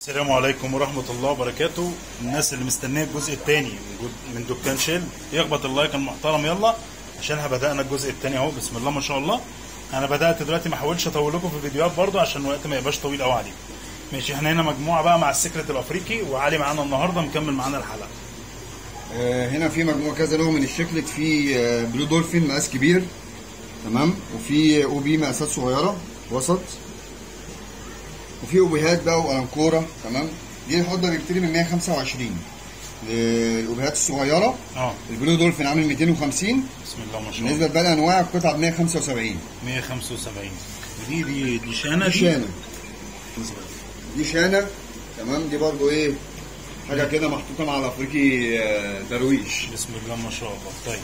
السلام عليكم ورحمة الله وبركاته الناس اللي مستنية الجزء الثاني من جد- من دكان شيل يخبط اللايك المحترم يلا عشان احنا بدأنا الجزء الثاني اهو بسم الله ما شاء الله انا بدأت دلوقتي ما احاولش اطول لكم في الفيديوهات برضو عشان الوقت ما يبقاش طويل قوي عليكم ماشي احنا هنا مجموعة بقى مع السكرت الافريقي وعلي معانا النهارده مكمل معانا الحلقة آه، هنا في مجموعه كذا نوع من الشكلت في آه، بلو دولفين مقاس كبير تمام وفي او بي مقاسات صغيره وسط وفي اوبيهات بقى والانكوره تمام دي الحوضه بيبتدي من 125 الاوبيهات الصغيره اه البلو دولفين عامل 250 بسم الله ما شاء بالنسبه الله لباقي انواع القطعه ب 175 175 ودي دي دي شانة دي شانه دي شانه تمام دي برضو ايه حاجه كده محطوطه مع الافريقي آه، درويش بسم الله ما شاء الله طيب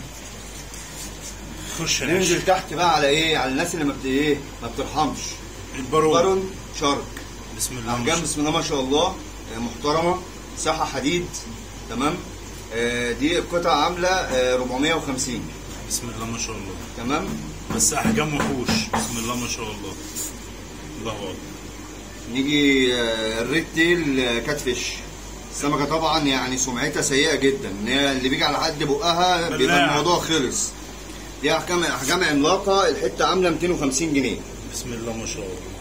خش يا باشا ننزل تحت بقى على ايه على الناس اللي ما بت ايه ما بترحمش البارون بارون شارك بسم الله ما احجام شاء بسم الله ما شاء الله آه، محترمه مساحه حديد تمام آه، دي القطعه عامله آه، 450 بسم الله ما شاء الله تمام بس احجام وحوش بسم الله ما شاء الله الله اكبر نيجي آه، الريد تيل آه، كاتفيش السمكه طبعا يعني سمعتها سيئه جدا ان هي اللي بيجي على قد بقها بيبقى بلاعة. الموضوع خلص دي احجام احجام عملاقه الحته عامله 250 جنيه بسم الله ما شاء الله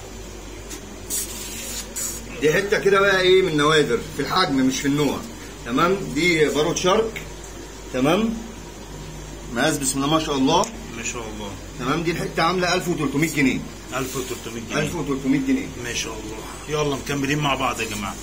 دي حته كده بقى ايه من نوادر في الحجم مش في النوع تمام دي بارود شارك تمام مقاس بسم الله ما شاء الله ما شاء الله تمام دي الحته عامله 1300 جنيه 1300 جنيه 1300 جنيه ما شاء الله يلا مكملين مع بعض يا جماعه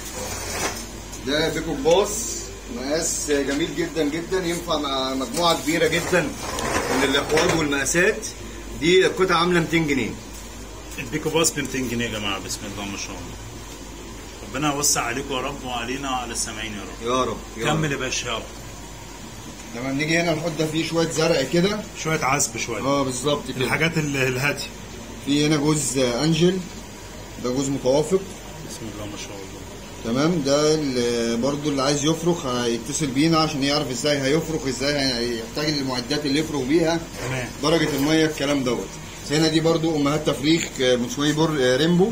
ده بيكو باص مقاس جميل جدا جدا ينفع مع مجموعه كبيره جدا من الاحواض والمقاسات دي القطعه عامله 200 جنيه البيكو باص ب 200 جنيه يا جماعه بسم الله ما شاء الله ربنا يوسع عليكم يا رب وعلينا وعلى السامعين يا رب يا رب يا كمل رب يا باشا يلا لما نيجي هنا نحط ده فيه شويه زرع كده شويه عزب شويه اه بالظبط كده الحاجات ال- الهاديه في هنا جوز انجل ده جوز متوافق بسم الله ما شاء الله تمام ده اللي برضو اللي عايز يفرخ هيتصل بينا عشان يعرف ازاي هيفرخ ازاي هيحتاج المعدات اللي يفرخ بيها تمام درجة المية الكلام دوت هنا دي برضو امهات تفريخ آه، من شوية بور آه، ريمبو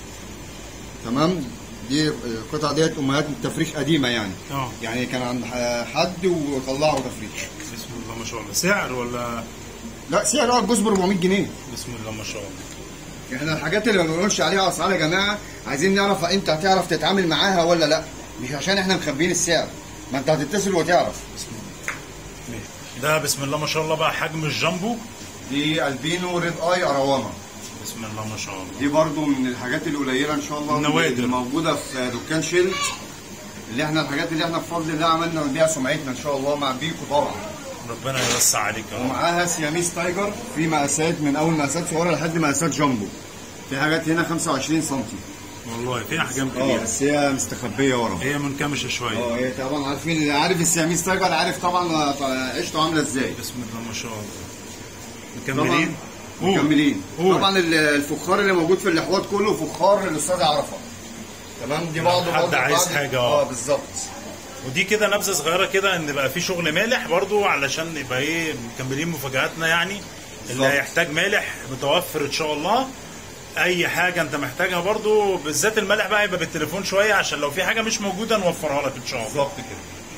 تمام دي آه، القطعة ديت امهات تفريخ قديمة يعني اه يعني كان عند ح- حد وطلعوا تفريخ بسم الله ما شاء الله سعر ولا لا سعرها الجوز ب 400 جنيه بسم الله ما شاء الله احنا الحاجات اللي ما بنقولش عليها اسعار يا جماعه عايزين نعرف انت هتعرف تتعامل معاها ولا لا مش عشان احنا مخبيين السعر ما انت هتتصل وتعرف ماشي. ده بسم الله ما شاء الله بقى حجم الجامبو دي البينو ريد اي اراواما بسم الله ما شاء الله دي برضو من الحاجات القليله ان شاء الله النوادر. اللي موجوده في دكان شيل اللي احنا الحاجات اللي احنا بفضل الله عملنا بيها سمعتنا ان شاء الله مع بيكو طبعا ربنا يوسع عليك يا رب ومعاها سياميس تايجر في مقاسات من اول مقاسات صغيره لحد مقاسات جامبو في حاجات هنا 25 سم والله في احجام اه كبيره بس هي مستخبيه ورا هي منكمشه شويه اه هي طبعا عارفين اللي عارف السياميس تايجر عارف طبعا عيشته عامله ازاي بسم الله ما شاء الله طبعا مكملين قول. مكملين قول. طبعا ال- الفخار اللي موجود في الاحواض كله فخار الاستاذ عرفه تمام دي برضه حد برضه عايز بعد- حاجة، اه. اه بالظبط ودي كده نبذه صغيره كده ان بقى في شغل مالح برضو علشان يبقى ايه مكملين مفاجاتنا يعني اللي بالظبط. هيحتاج مالح متوفر ان شاء الله اي حاجه انت محتاجها برضو بالذات الملح بقى يبقى بالتليفون شويه عشان لو في حاجه مش موجوده نوفرها لك ان شاء الله بالظبط كده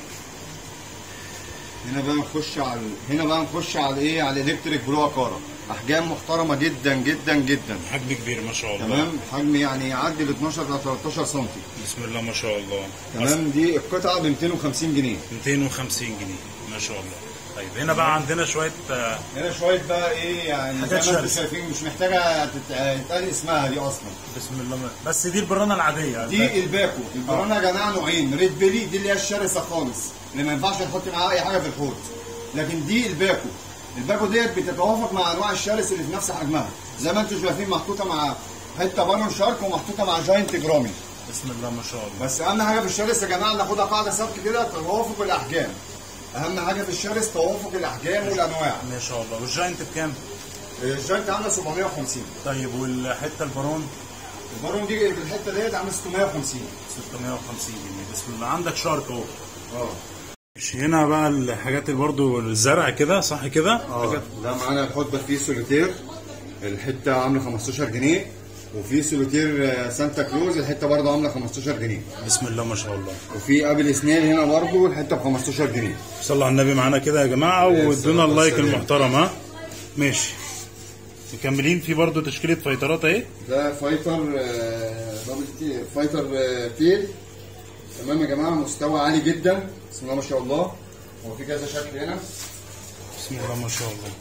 هنا بقى نخش على هنا بقى نخش على ايه على الكتريك بلو اكارا احجام محترمه جدا جدا جدا حجم كبير ما شاء الله تمام حجم يعني يعدي ال 12 ل 13 سم بسم الله ما شاء الله تمام دي القطعه ب 250 جنيه 250 جنيه ما شاء الله طيب هنا بقى عندنا شويه آه، هنا شويه بقى ايه يعني حاجات زي ما انتم شرس. شايفين مش محتاجه تت- يتقال اسمها دي اصلا بسم الله ما. بس دي البرانه العاديه دي الباكو البرانا يا جماعه نوعين ريد بيلي دي اللي هي الشرسه خالص اللي ما ينفعش نحط معاها اي حاجه في الحوض لكن دي الباكو الباكو ديت بتتوافق مع انواع الشرس اللي في نفس حجمها زي ما انتم شايفين محطوطه مع حته بانون شارك ومحطوطه مع جاينت جرامي بسم الله ما شاء الله بس اهم حاجه في الشرس يا جماعه ناخدها قاعده ثابته كده توافق الاحجام اهم حاجه في الشرس توافق الاحجام والانواع ما شاء الله والجاينت بكام؟ الجاينت عامله 750 طيب والحته البارون البارون دي في الحته ديت عامله 650 650 جنيه بسم الله عندك شارك اهو اه مش هنا بقى الحاجات اللي برضو الزرع كده صح كده؟ اه حاجات ده معانا الحوض فيه سوليتير الحته عامله 15 جنيه وفي سولوتير آه، سانتا كروز الحته برضه عامله 15 جنيه بسم الله ما شاء الله وفي ابل اسنان هنا برضه الحته ب 15 جنيه صلوا على النبي معانا كده يا جماعه وادونا الصلاة اللايك والسلام. المحترم ها ماشي مكملين في برضو تشكيله فايترات اهي ده فايتر آه، دبل تي فايتر آه، تيل تمام يا جماعه مستوى عالي جدا بسم الله ما شاء الله هو في كذا شكل هنا بسم الله ما شاء الله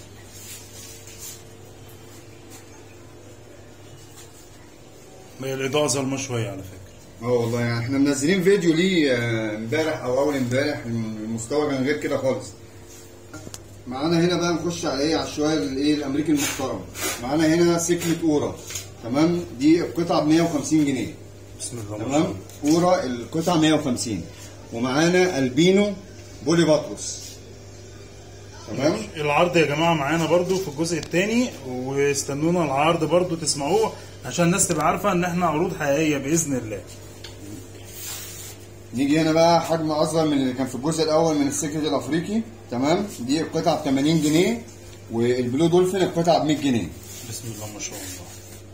ما هي الاضاءه ظلمه شويه على فكره اه والله يعني احنا منزلين فيديو ليه آه، امبارح او اول امبارح المستوى كان غير كده خالص معانا هنا بقى نخش على ايه على الشويه الايه الامريكي المحترم معانا هنا سكلة اورا تمام دي القطعه ب 150 جنيه بسم الله ما شاء تمام الله اورا القطعه 150 ومعانا البينو بولي باتروس تمام العرض يا جماعه معانا برضو في الجزء الثاني واستنونا العرض برضو تسمعوه عشان الناس تبقى عارفه ان احنا عروض حقيقيه باذن الله نيجي هنا بقى حجم اصغر من اللي كان في الجزء الاول من السكرت الافريقي تمام دي القطعه ب 80 جنيه والبلو دولفين القطعه ب 100 جنيه بسم الله ما شاء الله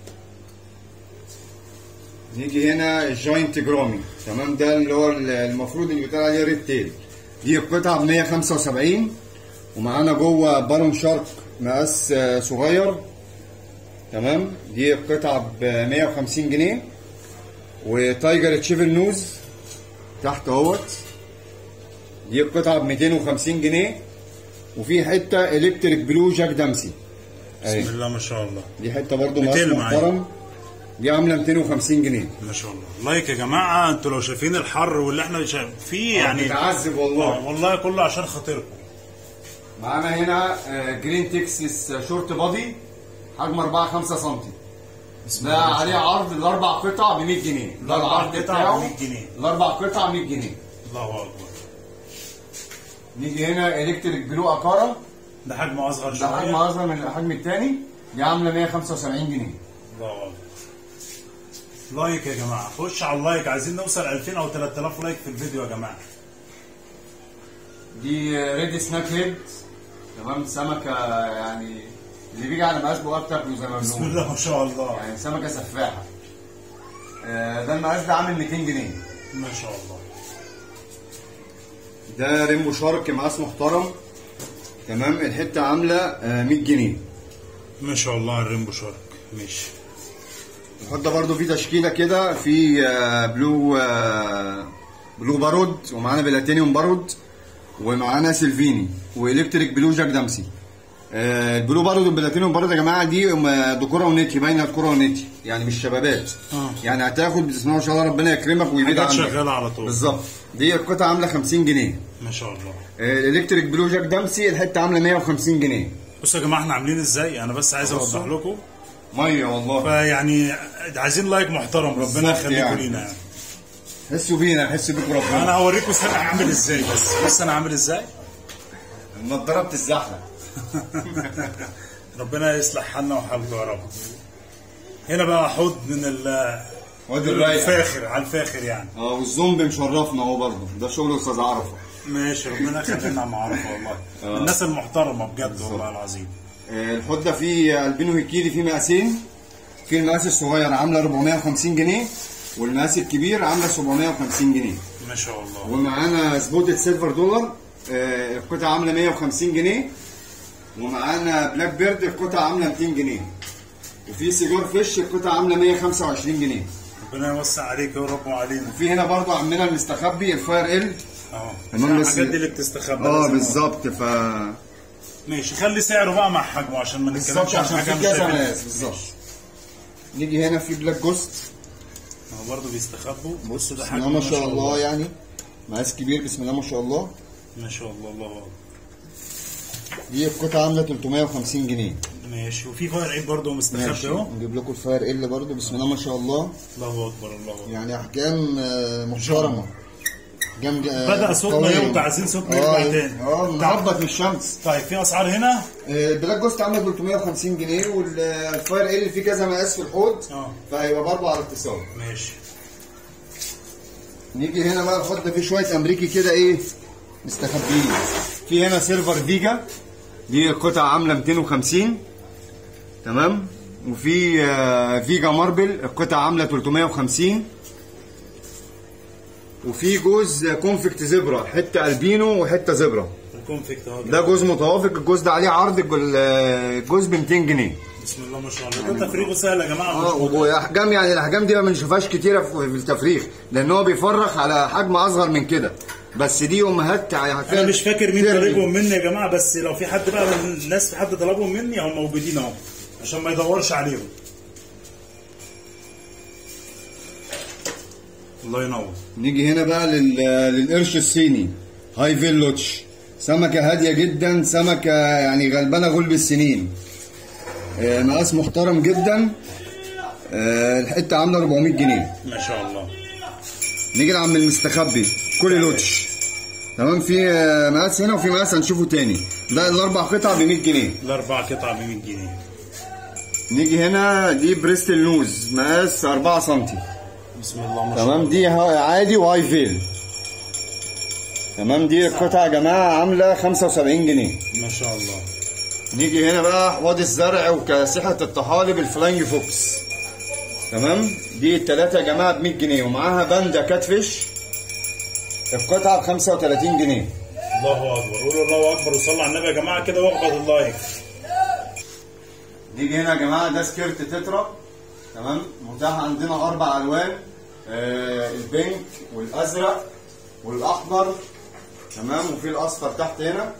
نيجي هنا الجاينت جرامي تمام ده اللي هو المفروض اللي بيتقال عليه ريد تيل دي القطعه ب 175 ومعانا جوه بالون شارك مقاس آه، صغير تمام دي القطعه ب 150 جنيه وتايجر تشيفل نوز تحت اهوت دي القطعه ب 250 جنيه وفي حته الكتريك بلو جاك دامسي بسم أهي. الله ما شاء الله دي حته برضو مقاس 200 معايا. محترم دي عامله 250 جنيه ما شاء الله لايك يا جماعه انتوا لو شايفين الحر واللي احنا شايف فيه يعني متعذب آه، والله والله كله عشان خاطركم معانا هنا آه، جرين تكسس شورت بادي حجم 4 5 سم بسم ده الله ما شاء عليه عرض الاربع قطع ب 100 جنيه ده الأربع العرض قطع بتاعه ب 100 جنيه. الاربع قطع 100 جنيه الله اكبر نيجي هنا الكتريك بلو اكارا ده حجمه اصغر ده شويه حجم اصغر من الحجم الثاني دي عامله 175 جنيه الله اكبر لايك يا جماعه خش على اللايك عايزين نوصل 2000 او 3000 لايك في الفيديو يا جماعه دي ريد سناك هيد تمام سمكه يعني اللي بيجي على مقاس بقى بتاكله زي ما بسم بنقول الله ما شاء الله يعني سمكه سفاحه آه، ده المقاس ده عامل 200 جنيه ما شاء الله ده ريمبو شارك مقاس محترم تمام الحته عامله آه، 100 جنيه ما شاء الله الريمبو شارك ماشي الحوض ده برضو فيه تشكيله كده في آه، بلو آه، بلو بارود ومعانا بلاتينيوم بارود ومعانا سيلفيني والكتريك بلو جاك دامسي آه، البلو بارود والبلاتينيوم بارود يا جماعه دي هم دكوره ونتي باينه دكوره ونتي يعني مش شبابات آه. يعني هتاخد بسم الله ما شاء الله ربنا يكرمك ويبعد حاجات عنك شغاله على طول بالظبط دي القطعه عامله 50 جنيه ما شاء الله آه، الالكتريك بلو جاك دامسي الحته عامله 150 جنيه بصوا يا جماعه احنا عاملين ازاي انا بس عايز خلاص. اوضح لكم ميه والله فيعني عايزين لايك محترم ربنا بالظبط يخليكم يعني. لينا يعني حسوا بينا حسوا بيكم ربنا انا هوريكم سنة عامل ازاي بس بص انا عامل ازاي النضاره بتزحلق ربنا يصلح حالنا وحالكم يا رب هنا بقى حوض من ال وادي الرايق الفاخر على الفاخر يعني اه والزومبي مشرفنا اهو برضه ده شغل استاذ عرفه ماشي ربنا يخلينا معرفة والله آه. الناس المحترمة بجد والله العظيم آه، الحوض ده فيه البينو هيكيري فيه مقاسين في المقاس الصغير عامله 450 جنيه والمقاس الكبير عامله 750 جنيه ما شاء الله ومعانا سبوتد سيلفر دولار آه، القطعه عامله 150 جنيه ومعانا بلاك بيرد القطعه عامله 200 جنيه وفي سيجار فيش القطعه عامله 125 جنيه ربنا يوسع عليك يا رب وعلينا وفي هنا برضه عمنا المستخبي الفاير ال اه تمام، بس- الحاجات دي اللي بتستخبى اه لازم- بالظبط ف ماشي خلي سعره بقى مع حجمه عشان ما نتكلمش بالظبط عن عشان حاجه في مش كذا شايفينها. مقاس بالظبط نيجي هنا في بلاك جوست هو برضه بيستخبوا بص ده بسم حجمه الله ما شاء الله يعني مقاس كبير بسم الله ما شاء الله ما شاء الله الله اكبر دي القطعه عامله 350 جنيه ماشي وفي فاير عيد برضه ماشي مستخبي اهو نجيب لكم الفاير ال برضو بسم الله ما شاء الله الله اكبر الله اكبر يعني احجام آه، محترمه احجام آه، بدأ صوتنا قوية. يوطى، عايزين صوتنا اه يرجع تاني. اه نهبط من الشمس طيب في اسعار هنا آه، البلاك جوست عامله 350 جنيه والفاير ال فيه كذا مقاس في الحوض اه فهيبقى برضه على اتصال ماشي نيجي هنا بقى نحط فيه شويه امريكي كده ايه مستخبيين في هنا سيلفر فيجا دي القطعه عامله 250 تمام وفي آه، فيجا ماربل القطعه عامله 350 وفي جوز كونفكت زبرة حته البينو وحته زبرة الكونفكت اهو ده جوز متوافق الجوز ده عليه عرض الجل- الجوز ب 200 جنيه بسم الله ما شاء الله ده تفريغه سهل يا جماعه اه مش واحجام يعني الاحجام دي ما بنشوفهاش كتيره في في التفريخ لان هو بيفرخ على حجم اصغر من كده بس دي امهات يعني انا مش فاكر مين تربي. طالبهم مني يا جماعه بس لو في حد بقى من الناس في حد طلبهم مني هم موجودين اهو عشان ما يدورش عليهم الله ينور نيجي هنا بقى لل... للقرش الصيني هاي فيلوتش سمكة هادية جدا سمكة يعني غلبانة غلب السنين آه، مقاس محترم جدا آه، الحتة عاملة 400 جنيه ما شاء الله نيجي لعم المستخبي كل لوتش تمام في آه، مقاس هنا وفي مقاس هنشوفه تاني ده الاربع قطع ب 100 جنيه الاربع قطع ب 100 جنيه نيجي هنا دي بريستل نوز مقاس 4 سم بسم الله ما شاء تمام دي ها- عادي وهاي فيل تمام دي القطعة يا جماعة عاملة 75 جنيه الله ما شاء الله نيجي هنا بقى حواض الزرع وكاسحة الطحالب الفلاينج فوكس تمام دي التلاتة يا جماعة ب 100 جنيه ومعاها باندا كاتفش القطعة ب 35 جنيه الله اكبر قولوا الله اكبر وصلوا على النبي يا جماعه كده واخبط اللايك نيجي هنا يا جماعة ده سكيرت تترا تمام متاح عندنا أربع ألوان آه البينك والأزرق والأحمر تمام وفي الأصفر تحت هنا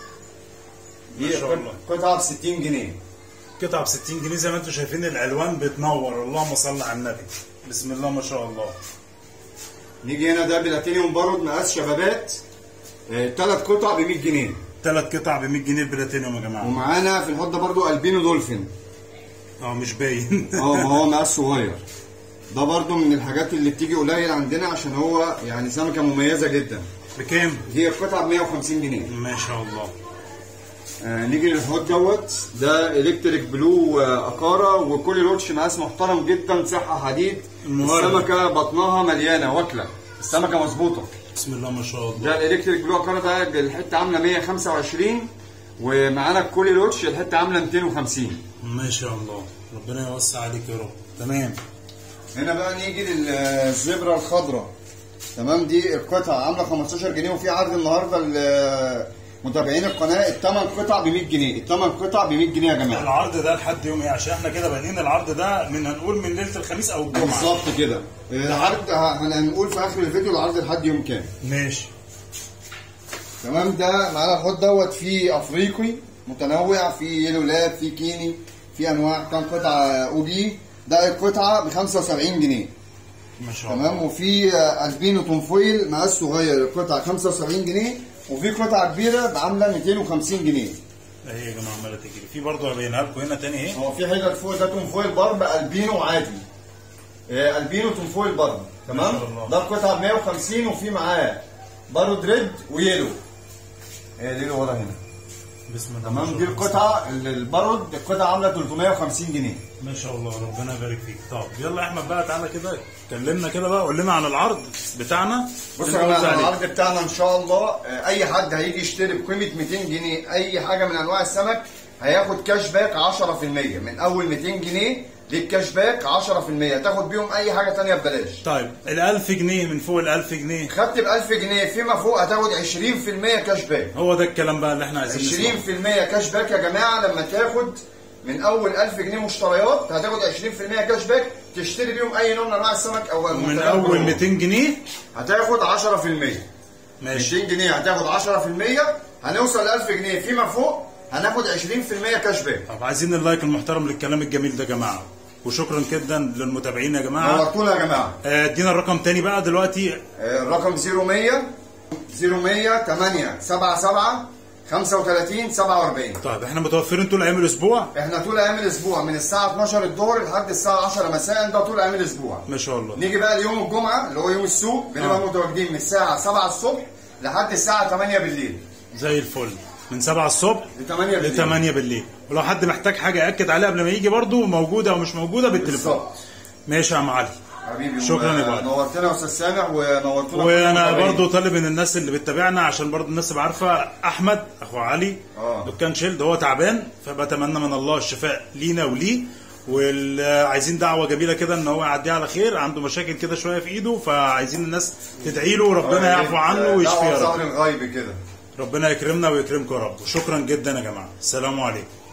دي ما شاء الله. قطعة ب 60 جنيه قطعه ب 60 جنيه زي ما انتم شايفين الالوان بتنور اللهم صل على النبي بسم الله ما شاء الله نيجي هنا ده بلاتينيوم بارود مقاس شبابات ثلاث قطع ب 100 جنيه ثلاث قطع ب 100 جنيه البلاتينيوم يا جماعه ومعانا في الحوض ده برضو البينو دولفين اه مش باين اه ما هو مقاس صغير ده برضو من الحاجات اللي بتيجي قليل عندنا عشان هو يعني سمكة مميزة جدا بكام؟ دي القطعة ب 150 جنيه ما شاء الله آه نيجي للحوض دوت ده الكتريك بلو آه اقارة وكل لوتش مقاس محترم جدا صحة حديد المهرج. السمكة بطنها مليانة واكلة السمكة مظبوطة بسم الله ما شاء الله ده الالكتريك بلو اقارة ده الحتة عاملة 125 ومعانا الكولي لوتش الحتة عاملة 250 ما شاء الله ربنا يوسع عليك يا رب تمام هنا بقى نيجي للزبرة الخضراء تمام دي القطعة عاملة 15 جنيه وفي عرض النهاردة لمتابعين القناة الثمان قطع ب 100 جنيه الثمان قطع ب 100 جنيه يا جماعة العرض ده لحد يوم ايه عشان احنا كده بادئين العرض ده من هنقول من ليله الخميس او الجمعه بالظبط كده العرض ه- هنقول في اخر الفيديو العرض لحد يوم كام ماشي تمام ده معانا الحوض دوت فيه افريقي متنوع في يلو لاب في كيني في انواع كام قطعه او بي ده القطعه ب 75 جنيه ما شاء الله تمام وفي آه، البينو تنفويل مقاس صغير القطعه 75 جنيه وفي قطعه كبيره عامله 250 جنيه اهي يا جماعه عماله تجري في برضه هبينها لكم هنا تاني اهي هو في حاجه فوق ده تنفويل برب البينو عادي آه، البينو تنفويل برب تمام ما شاء الله. ده القطعه ب 150 وفي معاه بارود ريد ويلو هي اليلو ورا هنا بسم الله تمام ما دي شاء الله. القطعه ال- البارود القطعه عامله 350 جنيه ما شاء الله ربنا يبارك فيك طب يلا يا احمد بقى تعالى كده كلمنا كده بقى قول لنا عن العرض بتاعنا بص اللي يا قلت جماعه عليه. العرض بتاعنا ان شاء الله آه، اي حد هيجي يشتري بقيمه 200 جنيه اي حاجه من انواع السمك هياخد كاش باك 10% من اول 200 جنيه ليك كاش باك 10% تاخد بيهم اي حاجه تانية ببلاش طيب ال 1000 جنيه من فوق ال 1000 جنيه خدت ب 1000 جنيه فيما فوق هتاخد 20% كاش باك هو ده الكلام بقى اللي احنا عايزين نسمعه 20% كاش باك يا جماعه لما تاخد من اول 1000 جنيه مشتريات هتاخد 20% كاش باك تشتري بيهم اي نوع من انواع السمك او ومن المنتجات اول جوه. 200 جنيه هتاخد 10% ماشي 20 جنيه هتاخد 10% هنوصل ل 1000 جنيه فيما فوق هناخد 20% كاش باك طب عايزين اللايك المحترم للكلام الجميل ده يا جماعه وشكرا جدا للمتابعين يا جماعه نورتونا يا جماعه آه، ادينا الرقم تاني بقى دلوقتي آه، الرقم 0100 0100 8 77 35 47 طيب احنا متوفرين طول ايام الاسبوع احنا طول ايام الاسبوع من الساعه 12 الظهر لحد الساعه 10 مساء ده طول ايام الاسبوع ما شاء الله نيجي بقى ليوم الجمعه اللي هو يوم السوق بنبقى آه. متواجدين من الساعه 7 الصبح لحد الساعه 8 بالليل زي الفل من 7 الصبح ل 8 ل بالليل 8 بالليل ولو حد محتاج حاجه ياكد عليها قبل ما يجي برضو موجوده او مش موجوده بالتليفون بالظبط ماشي يا عم علي حبيبي شكراً يا و- بابا. نورتنا يا استاذ سامح ونورتنا وانا كل برضو طالب من الناس اللي بتتابعنا عشان برضو الناس تبقى عارفه احمد اخو علي آه. دكان شيلد هو تعبان فبتمنى من الله الشفاء لينا وليه وعايزين دعوه جميله كده ان هو يعديها على خير عنده مشاكل كده شويه في ايده فعايزين الناس تدعي له وربنا يعفو عنه ويشفيه يا رب ظهر الغيب كده ربنا يكرمنا ويكرمكم يا رب وشكرا جدا يا جماعه السلام عليكم